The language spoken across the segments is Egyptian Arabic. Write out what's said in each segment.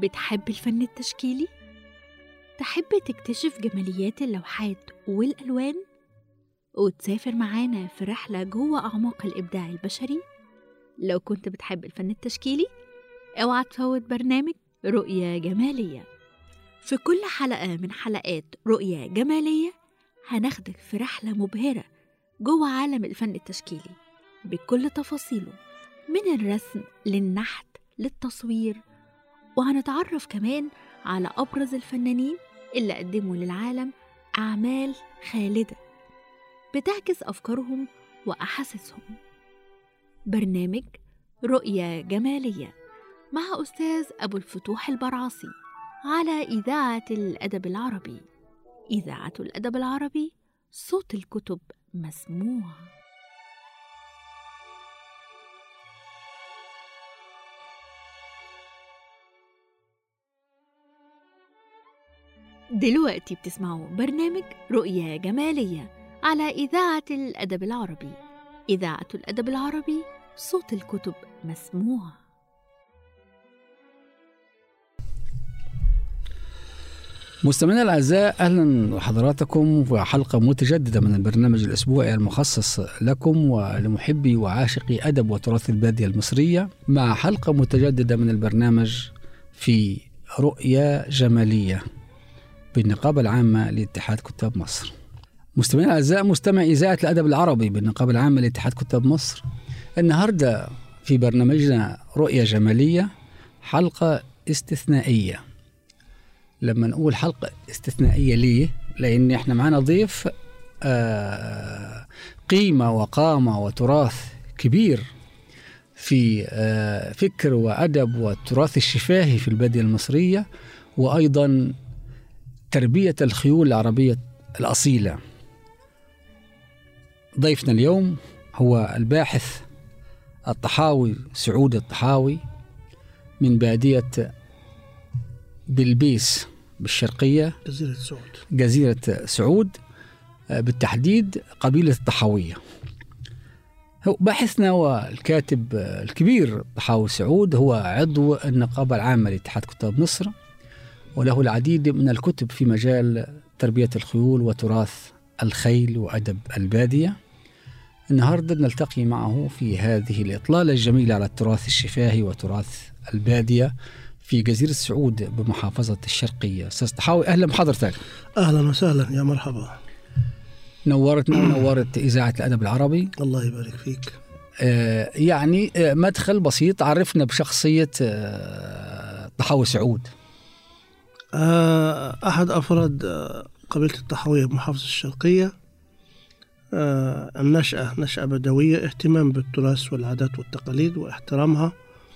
بتحب الفن التشكيلي؟ تحب تكتشف جماليات اللوحات والألوان؟ وتسافر معانا في رحلة جوه أعماق الإبداع البشري؟ لو كنت بتحب الفن التشكيلي اوعى تفوت برنامج رؤية جمالية في كل حلقة من حلقات رؤية جمالية هناخدك في رحلة مبهرة جوه عالم الفن التشكيلي بكل تفاصيله من الرسم للنحت للتصوير وهنتعرف كمان على أبرز الفنانين اللي قدموا للعالم أعمال خالدة بتعكس أفكارهم وأحاسيسهم برنامج رؤية جمالية مع أستاذ أبو الفتوح البرعاصي على إذاعة الأدب العربي إذاعة الأدب العربي صوت الكتب مسموع دلوقتي بتسمعوا برنامج رؤية جمالية على إذاعة الأدب العربي إذاعة الأدب العربي صوت الكتب مسموع مستمعينا الاعزاء اهلا بحضراتكم وحلقه متجدده من البرنامج الاسبوعي المخصص لكم ولمحبي وعاشقي ادب وتراث الباديه المصريه مع حلقه متجدده من البرنامج في رؤيه جماليه بالنقابه العامه لاتحاد كتاب مصر. مستمعينا الاعزاء مستمع اذاعه الادب العربي بالنقابه العامه لاتحاد كتاب مصر. النهارده في برنامجنا رؤيه جماليه حلقه استثنائيه. لما نقول حلقة استثنائية ليه؟ لأن احنا معانا ضيف آه قيمة وقامة وتراث كبير في آه فكر وأدب والتراث الشفاهي في البادية المصرية وأيضا تربية الخيول العربية الأصيلة ضيفنا اليوم هو الباحث الطحاوي سعود الطحاوي من بادية بلبيس بالشرقية جزيرة سعود جزيرة سعود بالتحديد قبيلة الطحاوية هو باحثنا والكاتب الكبير طحاوي سعود هو عضو النقابة العامة لاتحاد كتاب مصر وله العديد من الكتب في مجال تربية الخيول وتراث الخيل وأدب البادية النهاردة نلتقي معه في هذه الإطلالة الجميلة على التراث الشفاهي وتراث البادية في جزيرة سعود بمحافظة الشرقية أستاذ طحاوي أهلا بحضرتك أهلا وسهلا يا مرحبا نورتنا ونورت إذاعة الأدب العربي الله يبارك فيك آه يعني آه مدخل بسيط عرفنا بشخصية آه طحاوي سعود آه أحد أفراد آه قبيلة الطحاوية بمحافظة الشرقية آه النشأة نشأة بدوية اهتمام بالتراث والعادات والتقاليد واحترامها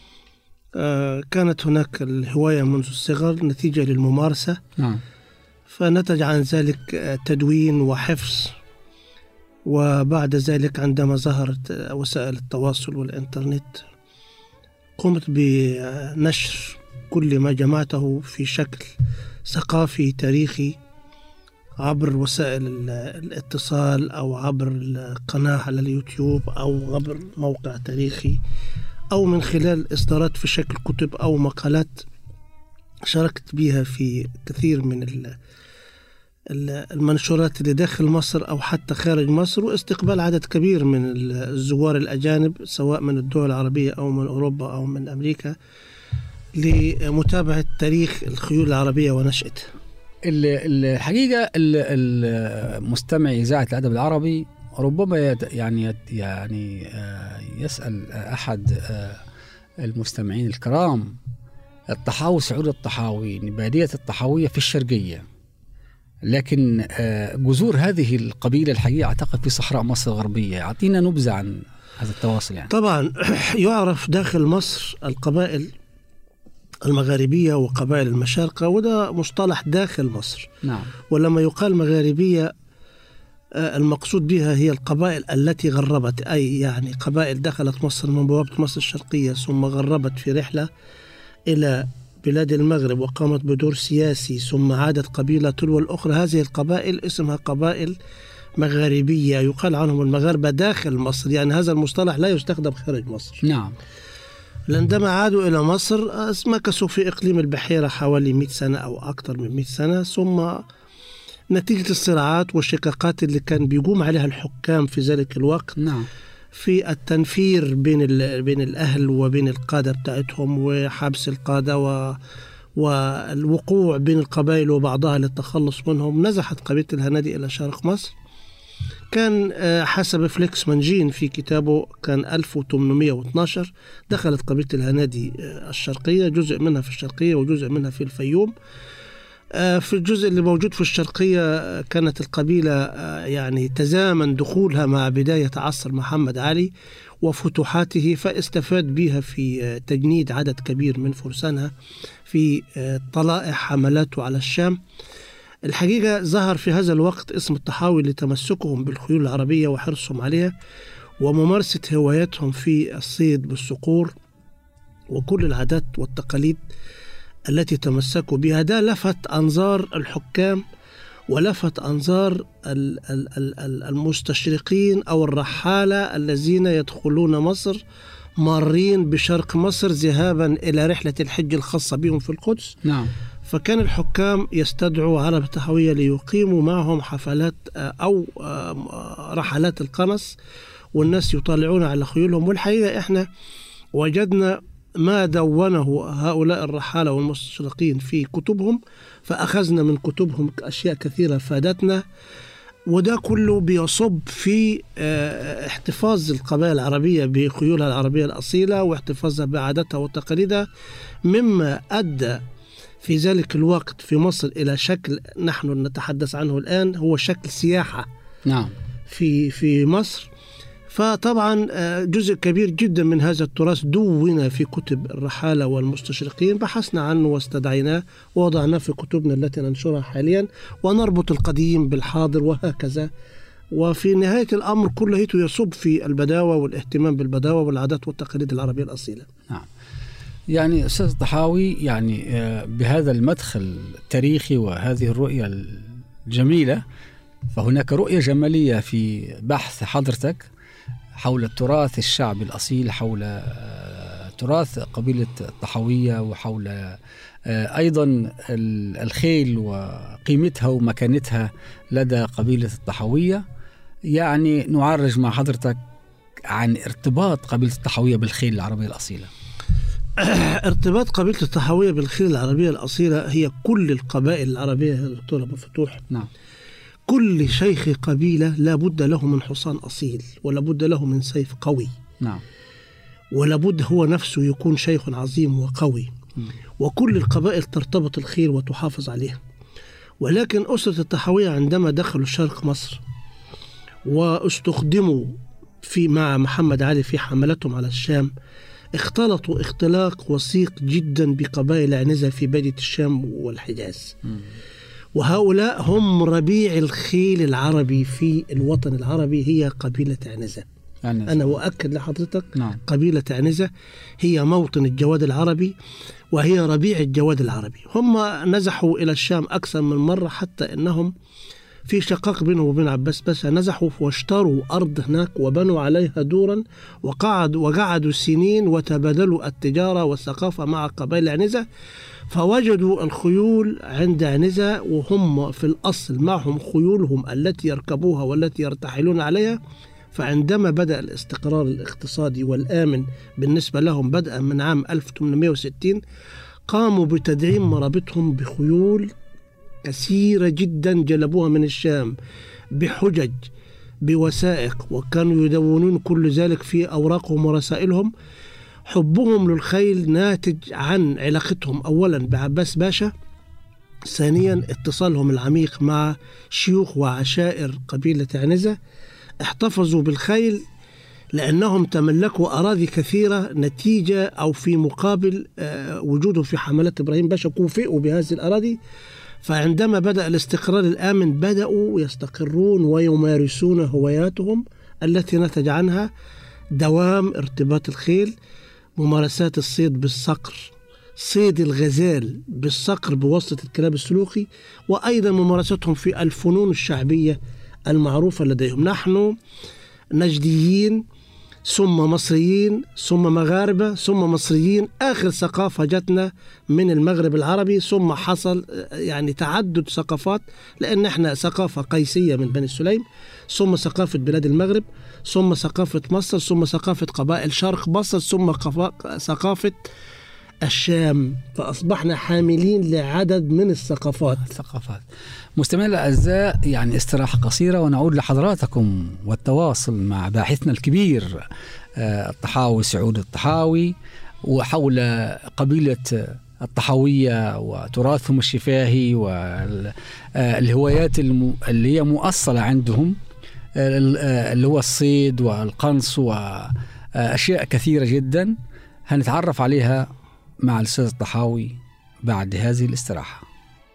كانت هناك الهواية منذ الصغر نتيجة للممارسة نعم فنتج عن ذلك تدوين وحفظ وبعد ذلك عندما ظهرت وسائل التواصل والإنترنت قمت بنشر كل ما جمعته في شكل ثقافي تاريخي عبر وسائل الاتصال أو عبر القناة على اليوتيوب أو عبر موقع تاريخي أو من خلال إصدارات في شكل كتب أو مقالات شاركت بها في كثير من المنشورات اللي داخل مصر أو حتى خارج مصر واستقبال عدد كبير من الزوار الأجانب سواء من الدول العربية أو من أوروبا أو من أمريكا لمتابعة تاريخ الخيول العربية ونشأتها الحقيقة المستمع إذاعة الأدب العربي ربما يعني يعني يسأل أحد المستمعين الكرام الطحاوي سعود الطحاوي بادية الطحاوية في الشرقية لكن جذور هذه القبيلة الحقيقة أعتقد في صحراء مصر الغربية أعطينا نبذة عن هذا التواصل يعني طبعا يعرف داخل مصر القبائل المغاربية وقبائل المشارقة وده مصطلح داخل مصر نعم ولما يقال مغاربية المقصود بها هي القبائل التي غربت أي يعني قبائل دخلت مصر من بوابة مصر الشرقية ثم غربت في رحلة إلى بلاد المغرب وقامت بدور سياسي ثم عادت قبيلة تلو الأخرى هذه القبائل اسمها قبائل مغاربية يقال عنهم المغاربة داخل مصر يعني هذا المصطلح لا يستخدم خارج مصر نعم عندما عادوا إلى مصر آه، مكثوا في إقليم البحيرة حوالي 100 سنة أو أكثر من 100 سنة ثم نتيجة الصراعات والشقاقات اللي كان بيقوم عليها الحكام في ذلك الوقت نعم في التنفير بين ال- بين الأهل وبين القادة بتاعتهم وحبس القادة و والوقوع بين القبائل وبعضها للتخلص منهم نزحت قبيلة الهنادي إلى شرق مصر كان آه، حسب فليكس منجين في كتابه كان 1812 دخلت قبيلة الهنادي آه، الشرقية جزء منها في الشرقية وجزء منها في الفيوم آه، في الجزء اللي موجود في الشرقية آه، كانت القبيلة آه، يعني تزامن دخولها مع بداية عصر محمد علي وفتوحاته فاستفاد بها في آه، تجنيد عدد كبير من فرسانها في آه، طلائع حملاته على الشام الحقيقة ظهر في هذا الوقت اسم الطحاوي لتمسكهم بالخيول العربية وحرصهم عليها وممارسة هواياتهم في الصيد بالصقور وكل العادات والتقاليد التي تمسكوا بها ده لفت أنظار الحكام ولفت أنظار ال- ال- ال- ال- المستشرقين أو الرحالة الذين يدخلون مصر مارين بشرق مصر ذهابا إلى رحلة الحج الخاصة بهم في القدس نعم فكان الحكام يستدعوا عرب التحوية ليقيموا معهم حفلات آه، أو آه، رحلات القنص والناس يطالعون على خيولهم والحقيقة إحنا وجدنا ما دونه هؤلاء الرحالة والمستشرقين في كتبهم فأخذنا من كتبهم أشياء كثيرة فادتنا وده كله بيصب في آه، احتفاظ القبائل العربية بخيولها العربية الأصيلة واحتفاظها بعاداتها وتقاليدها مما أدى في ذلك الوقت في مصر إلى شكل نحن نتحدث عنه الآن هو شكل سياحة نعم في في مصر فطبعا آه، جزء كبير جدا من هذا التراث دون في كتب الرحالة والمستشرقين بحثنا عنه واستدعيناه ووضعناه في كتبنا التي ننشرها حاليا ونربط القديم بالحاضر وهكذا وفي نهاية الأمر كليته يصب في البداوة والاهتمام بالبداوة والعادات والتقاليد العربية الأصيلة يعني أستاذ الطحاوي يعني آه، بهذا المدخل التاريخي وهذه الرؤية الجميلة فهناك رؤية جمالية في بحث حضرتك حول التراث الشعبي الأصيل حول آه، تراث قبيلة الطحاوية وحول آه، أيضا ال- الخيل وقيمتها ومكانتها لدى قبيلة الطحاوية يعني نعرج مع حضرتك عن ارتباط قبيلة الطحاوية بالخيل العربية الأصيلة ارتباط قبيلة الطحاوية بالخيل العربية الأصيلة هي كل القبائل العربية يا دكتور أبو فتوح نعم كل شيخ قبيلة لا بد له من حصان أصيل ولا بد له من سيف قوي نعم ولا بد هو نفسه يكون شيخ عظيم وقوي مم. وكل القبائل ترتبط الخيل وتحافظ عليها ولكن أسرة الطحاوية عندما دخلوا شرق مصر واستخدموا في مع محمد علي في حملتهم على الشام اختلطوا اختلاق وثيق جدا بقبائل عنزة في بادية الشام والحجاز مم. وهؤلاء هم ربيع الخيل العربي في الوطن العربي هي قبيلة عنزة يعني أنا أؤكد لحضرتك نعم قبيلة عنزة هي موطن الجواد العربي وهي ربيع الجواد العربي هم نزحوا إلى الشام أكثر من مرة حتى أنهم في شقاق بينهم وبين عباس باشا نزحوا واشتروا أرض هناك وبنوا عليها دورا وقعدوا وقعدوا سنين وتبادلوا التجارة والثقافة مع قبائل عنزة فوجدوا الخيول عند عنزة وهم في الأصل معهم خيولهم التي يركبوها والتي يرتحلون عليها فعندما بدأ الاستقرار الاقتصادي والآمن بالنسبة لهم بدءا من عام 1860 قاموا بتدعيم مرابطهم بخيول كثيرة جدا جلبوها من الشام بحجج بوثائق وكانوا يدونون كل ذلك في أوراقهم ورسائلهم حبهم للخيل ناتج عن علاقتهم أولا بعباس باشا ثانيا اتصالهم العميق مع شيوخ وعشائر قبيلة عنزة احتفظوا بالخيل لأنهم تملكوا أراضي كثيرة نتيجة أو في مقابل آه، وجودهم في حملات إبراهيم باشا كوفئوا بهذه الأراضي فعندما بدأ الاستقرار الآمن بدأوا يستقرون ويمارسون هواياتهم التي نتج عنها دوام ارتباط الخيل ممارسات الصيد بالصقر صيد الغزال بالصقر بواسطة الكلاب السلوخي وأيضا ممارستهم في الفنون الشعبية المعروفة لديهم نحن نجديين ثم مصريين ثم مغاربة ثم مصريين آخر ثقافة جتنا من المغرب العربي ثم حصل آه، يعني تعدد ثقافات لأن احنا ثقافة قيسية من بني سليم ثم ثقافة بلاد المغرب ثم ثقافة مصر ثم ثقافة قبائل شرق مصر ثم قفا- ثقافة الشام فأصبحنا حاملين لعدد من الثقافات الثقافات مستمعينا الاعزاء يعني استراحه قصيره ونعود لحضراتكم والتواصل مع باحثنا الكبير آه، الطحاوي سعود الطحاوي وحول قبيله الطحاويه وتراثهم الشفاهي والهوايات اللي هي مؤصله عندهم آه، ال- آه، اللي هو الصيد والقنص واشياء كثيره جدا هنتعرف عليها مع الاستاذ الطحاوي بعد هذه الاستراحه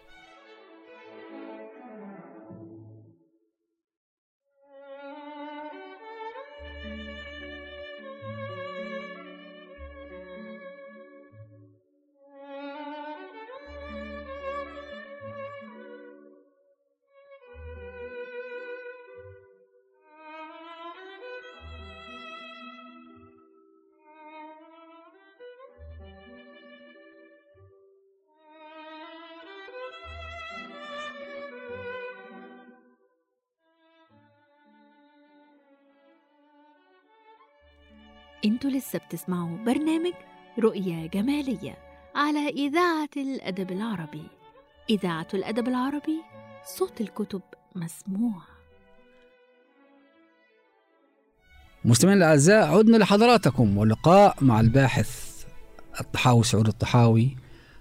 انتوا لسه بتسمعوا برنامج رؤية جمالية على إذاعة الأدب العربي إذاعة الأدب العربي صوت الكتب مسموع مستمعينا الاعزاء عدنا لحضراتكم ولقاء مع الباحث الطحاوي سعود الطحاوي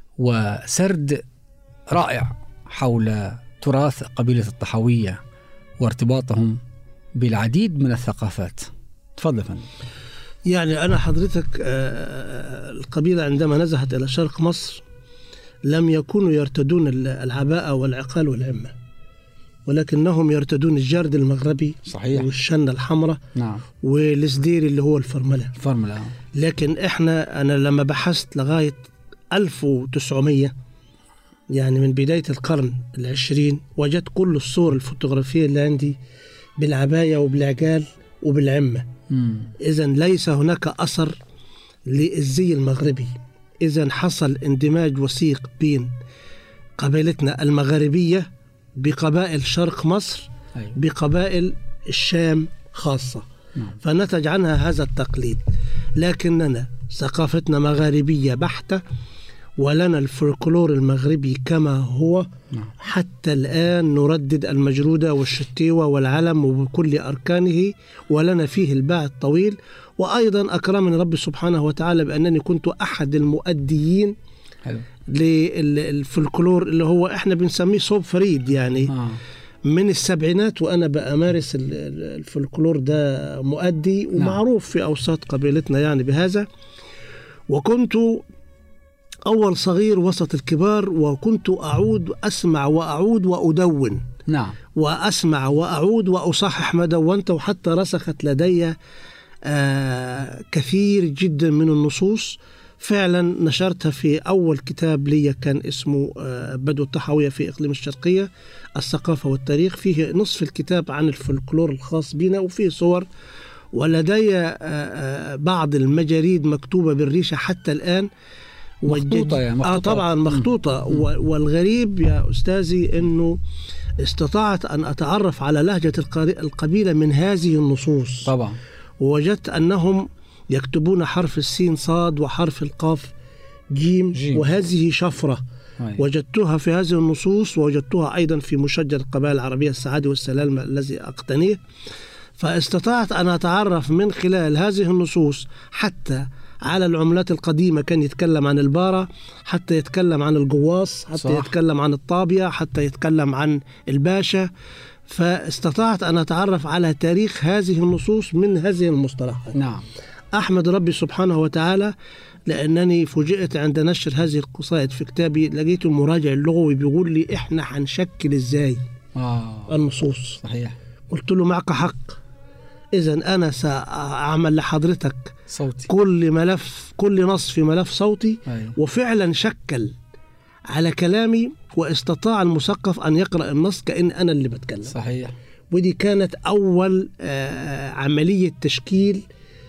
وسرد رائع حول تراث قبيله الطحاويه وارتباطهم بالعديد من الثقافات. تفضل يا فندم. يعني أنا حضرتك آه، القبيلة عندما نزحت إلى شرق مصر لم يكونوا يرتدون ال- العباءة والعقال والعمة ولكنهم يرتدون الجرد المغربي صحيح. والشنة الحمراء نعم والسدير اللي هو الفرملة الفورمولا لكن احنا انا لما بحثت لغايه 1900 يعني من بدايه القرن العشرين وجدت كل الصور الفوتوغرافيه اللي عندي بالعبايه وبالعجال وبالعمه مم. اذا ليس هناك اثر للزي المغربي اذا حصل اندماج وثيق بين قبيلتنا المغاربيه بقبائل شرق مصر أيوة. بقبائل الشام خاصه نعم. فنتج عنها هذا التقليد لكننا ثقافتنا مغاربية بحتة ولنا الفولكلور المغربي كما هو نعم. حتى الآن نردد المجرودة والشتيوة والعلم وبكل أركانه ولنا فيه الباع الطويل وأيضا أكرمني ربي سبحانه وتعالى بأنني كنت أحد المؤديين حلو. للفولكلور اللي هو احنا بنسميه صوب فريد يعني آه. من السبعينات وانا بامارس ال- ال- الفولكلور ده مؤدي ومعروف في اوساط قبيلتنا يعني بهذا وكنت اول صغير وسط الكبار وكنت اعود اسمع واعود وادون نعم واسمع واعود واصحح ما دونت وحتى رسخت لدي آه كثير جدا من النصوص فعلا نشرتها في اول كتاب لي كان اسمه آه بدو الطحاويه في اقليم الشرقيه الثقافه والتاريخ فيه نصف الكتاب عن الفولكلور الخاص بنا وفيه صور ولدي آه آه بعض المجاريد مكتوبه بالريشه حتى الان مخطوطة يعني، اه مخطوطات. طبعا مخطوطه و- والغريب يا استاذي انه استطعت ان اتعرف على لهجه القري- القبيله من هذه النصوص طبعا ووجدت انهم يكتبون حرف السين صاد وحرف القاف جيم, جيم. وهذه شفره أيوة. وجدتها في هذه النصوص ووجدتها ايضا في مشجر القبائل العربيه السعاده والسلام الذي اقتنيه فاستطعت ان اتعرف من خلال هذه النصوص حتى على العملات القديمة كان يتكلم عن البارة حتى يتكلم عن الجواص حتى صح. صح. يتكلم عن الطابية حتى يتكلم عن الباشا فاستطعت أن أتعرف على تاريخ هذه النصوص من هذه المصطلحات نعم أحمد ربي سبحانه وتعالى لأنني فوجئت عند نشر هذه القصائد في كتابي لقيت المراجع اللغوي بيقول لي إحنا هنشكل إزاي آه. النصوص صحيح قلت له معك حق إذا أنا سأعمل لحضرتك صوتي كل ملف كل نص في ملف صوتي أيوة. وفعلا شكل على كلامي واستطاع المثقف أن يقرأ النص كأن أنا اللي بتكلم صحيح ودي كانت أول آه، عملية تشكيل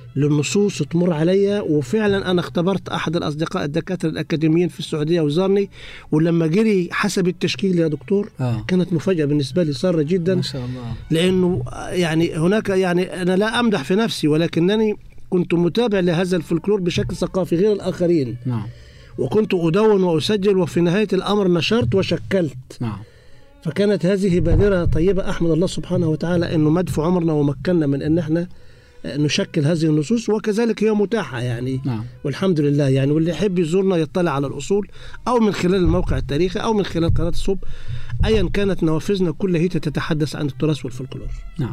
للنصوص تمر عليا وفعلا انا اختبرت احد الاصدقاء الدكاتره الاكاديميين في السعوديه وزارني ولما جري حسب التشكيل يا دكتور اه كانت مفاجاه بالنسبه لي ساره جدا ما شاء الله لانه يعني هناك يعني انا لا امدح في نفسي ولكنني كنت متابع لهذا الفلكلور بشكل ثقافي غير الاخرين نعم وكنت ادون واسجل وفي نهايه الامر نشرت وشكلت نعم فكانت هذه بادره طيبه احمد الله سبحانه وتعالى انه مد في عمرنا ومكننا من ان احنا نشكل هذه النصوص وكذلك هي متاحه يعني نعم والحمد لله يعني واللي يحب يزورنا يطلع على الاصول او من خلال الموقع التاريخي او من خلال قناه الصوب ايا كانت نوافذنا كلها هي تتحدث عن التراث والفلكلور نعم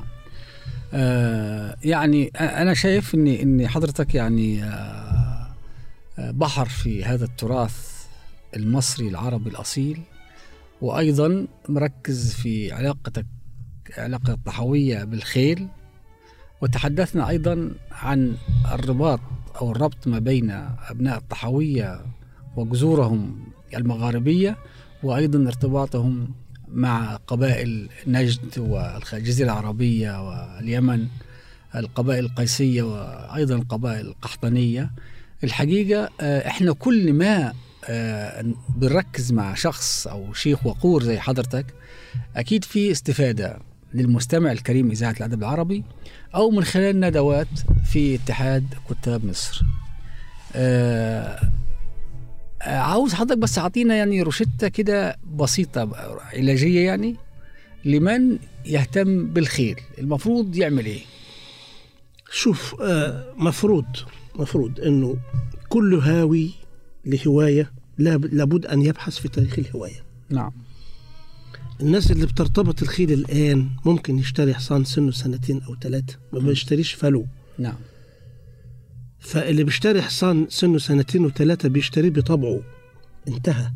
آه يعني انا شايف ان ان حضرتك يعني آه آه، بحر في هذا التراث المصري العربي الاصيل وايضا مركز في علاقتك علاقه الطحويه بالخيل وتحدثنا ايضا عن الرباط او الربط ما بين ابناء الطحويه وجذورهم المغاربيه وايضا ارتباطهم مع قبائل نجد والجزيره العربيه واليمن القبائل القيسيه وايضا القبائل القحطانيه الحقيقه آه، احنا كل ما آه، بنركز مع شخص او شيخ وقور زي حضرتك اكيد في استفاده للمستمع الكريم اذاعه الادب العربي او من خلال ندوات في اتحاد كتاب مصر. آه، آه، عاوز حضرتك بس اعطينا يعني روشته كده بسيطه علاجيه يعني لمن يهتم بالخيل المفروض يعمل ايه؟ شوف آه، مفروض مفروض انه كل هاوي لهوايه لاب- لابد ان يبحث في تاريخ الهوايه نعم الناس اللي بترتبط الخيل الان ممكن يشتري حصان سنه سنتين او ثلاثه ما بيشتريش فلو نعم فاللي بيشتري حصان سنه سنتين وثلاثه بيشتريه بطبعه انتهى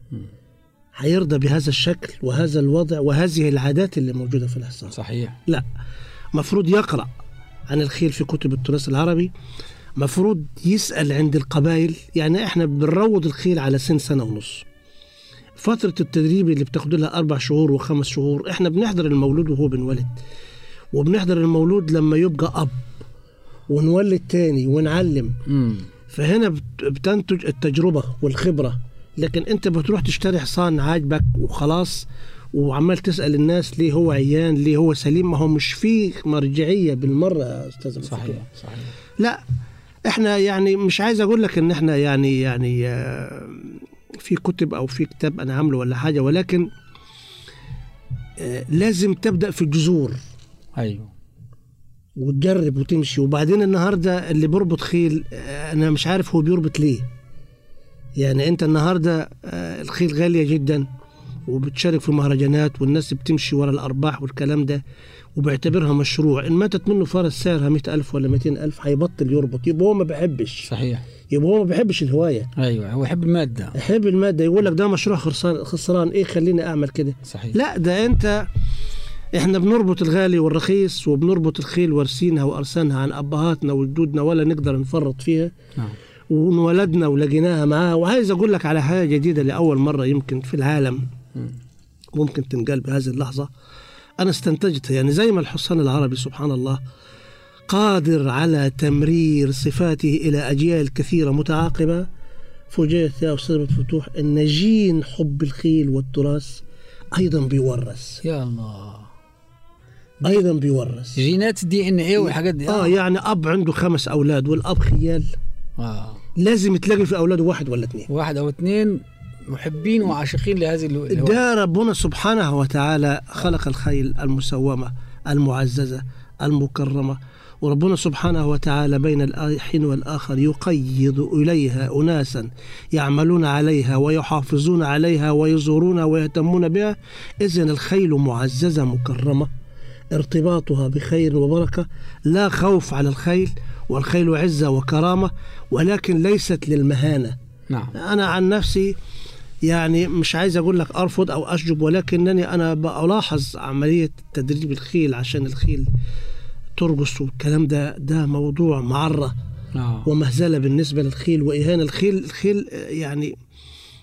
هيرضى بهذا الشكل وهذا الوضع وهذه العادات اللي موجوده في الحصان صحيح لا مفروض يقرأ عن الخيل في كتب التراث العربي مفروض يسأل عند القبائل يعني احنا بنروض الخيل على سن سنة ونص فترة التدريب اللي بتاخد لها أربع شهور وخمس شهور احنا بنحضر المولود وهو بنولد وبنحضر المولود لما يبقى أب ونولد تاني ونعلم امم فهنا بت- بتنتج التجربة والخبرة لكن انت بتروح تشتري حصان عاجبك وخلاص وعمال تسأل الناس ليه هو عيان ليه هو سليم ما هو مش فيه مرجعية بالمرة يا أستاذ أبو صحيح فتوح. صحيح لا احنا يعني مش عايز اقول لك ان احنا يعني يعني آه، في كتب او في كتاب انا عامله ولا حاجة ولكن آه، لازم تبدأ في الجذور ايوه وتجرب وتمشي وبعدين النهارده اللي بيربط خيل آه، انا مش عارف هو بيربط ليه يعني انت النهارده آه، الخيل غاليه جدا وبتشارك في مهرجانات والناس بتمشي ورا الارباح والكلام ده وبيعتبرها مشروع ان ماتت منه فرس سعرها مئة ألف ولا 200 ألف هيبطل يربط يبقى هو ما بيحبش صحيح يبقى هو ما بيحبش الهوايه ايوه هو يحب الماده يحب الماده يقول لك ده مشروع خسران خسران ايه خليني اعمل كده صحيح لا ده انت احنا بنربط الغالي والرخيص وبنربط الخيل وارسينها وارسانها عن ابهاتنا وجدودنا ولا نقدر نفرط فيها نعم وانولدنا ولقيناها معاها وعايز اقول لك على حاجه جديده لاول مره يمكن في العالم مم. ممكن تنقال بهذه اللحظه انا استنتجتها يعني زي ما الحصان العربي سبحان الله قادر على تمرير صفاته الى اجيال كثيره متعاقبه فوجئت يا استاذ أبو فتوح ان جين حب الخيل والتراث ايضا بيورث يا الله ايضا بيورث جينات الدي ان ايه والحاجات دي اه يعني اب عنده خمس اولاد والاب خيال آه. لازم تلاقي في اولاده واحد ولا اثنين واحد او اثنين محبين وعاشقين لهذه الهو- الهوايه ده ربنا سبحانه وتعالى خلق الخيل المسومة المعززة المكرمة وربنا سبحانه وتعالى بين الحين والآخر يقيض إليها أناسا يعملون عليها ويحافظون عليها ويزورونها ويهتمون بها إذن الخيل معززة مكرمة ارتباطها بخير وبركة لا خوف على الخيل والخيل عزة وكرامة ولكن ليست للمهانة نعم انا عن نفسي يعني مش عايز اقول لك ارفض او اشجب ولكنني انا بلاحظ عمليه تدريب الخيل عشان الخيل ترقص والكلام ده ده موضوع معره آه. ومهزله بالنسبه للخيل واهانه الخيل الخيل آه، يعني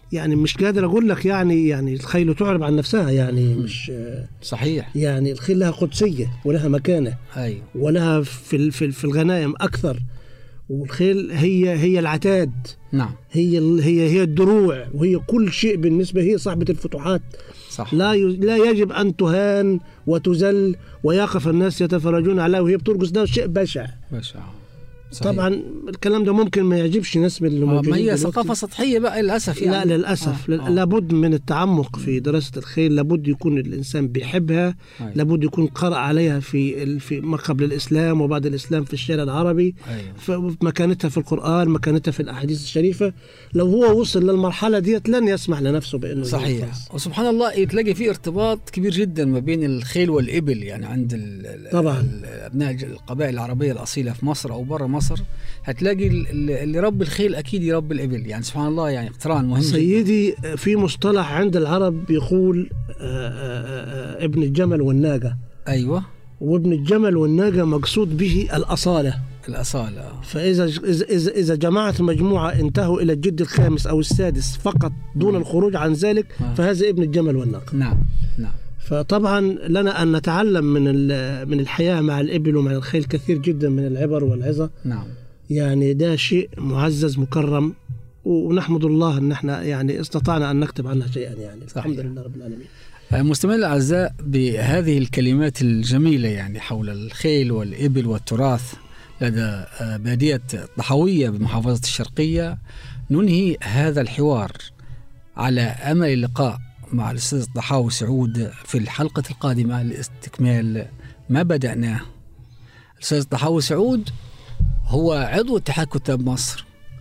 يعني مش قادر اقول لك يعني يعني الخيل تعرب عن نفسها يعني مش صحيح يعني الخيل لها قدسيه ولها مكانه ايوه ولها في ال- في ال- في الغنائم اكثر والخيل هي هي العتاد نعم هي ال- هي هي الدروع وهي كل شيء بالنسبه هي صاحبه الفتوحات صح لا ي- لا يجب ان تهان وتذل ويقف الناس يتفرجون عليها وهي بترقص ده شيء بشع باشا صحيح. طبعا الكلام ده ممكن ما يعجبش ناس من آه، الموجودين ما هي دلوقتي. ثقافه سطحيه بقى للاسف لا يعني للاسف آه، ل- آه. لابد من التعمق في دراسه الخيل لابد يكون الانسان بيحبها أيوة. لابد يكون قرأ عليها في ال- في ما قبل الاسلام وبعد الاسلام في الشارع العربي ايوه ف- مكانتها في القرآن مكانتها في الأحاديث الشريفة لو هو وصل للمرحلة ديت لن يسمح لنفسه بأنه صحيح ينفذ. وسبحان الله تلاقي في ارتباط كبير جدا ما بين الخيل والإبل يعني عند ال- ال- طبعاً. ال- أبناء الج- القبائل العربية الأصيلة في مصر أو برا مصر هتلاقي ال- ال- اللي يربي الخيل أكيد يربي الإبل يعني سبحان الله يعني اقتران مهم جدا سيدي في مصطلح عند العرب يقول آه، آه، آه، ابن الجمل والناقة أيوة وابن الجمل والناقة مقصود به الأصالة الأصالة فإذا إذا إذا إذا جماعة مجموعة انتهوا إلى الجد الخامس أو السادس فقط دون الخروج عن ذلك آه. فهذا ابن الجمل والناقة نعم نعم فطبعا لنا أن نتعلم من ال- من الحياة مع الإبل ومع الخيل كثير جدا من العبر والعظة نعم يعني ده شيء معزز مكرم ونحمد الله ان احنا يعني استطعنا ان نكتب عنها شيئا يعني صحيح. الحمد لله رب العالمين مستمعينا الأعزاء بهذه الكلمات الجميلة يعني حول الخيل والإبل والتراث لدى آه، بادية طحوية بمحافظة الشرقية ننهي هذا الحوار على أمل اللقاء مع الأستاذ الطحاوي سعود في الحلقة القادمة لاستكمال ما بدأناه الأستاذ الطحاوي سعود هو عضو اتحاد كتاب مصر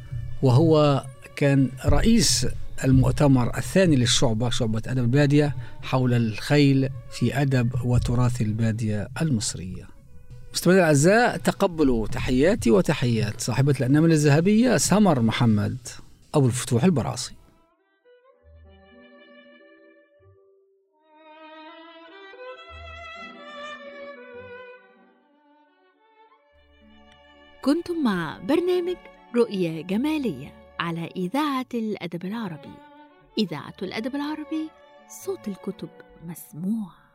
وهو كان رئيس المؤتمر الثاني للشعبة شعبة أدب البادية حول الخيل في أدب وتراث البادية المصرية مستمعينا الأعزاء تقبلوا تحياتي وتحيات صاحبة الأنامل الذهبية سمر محمد أبو الفتوح البراصي كنتم مع برنامج رؤية جمالية على إذاعة الأدب العربي إذاعة الأدب العربي صوت الكتب مسموع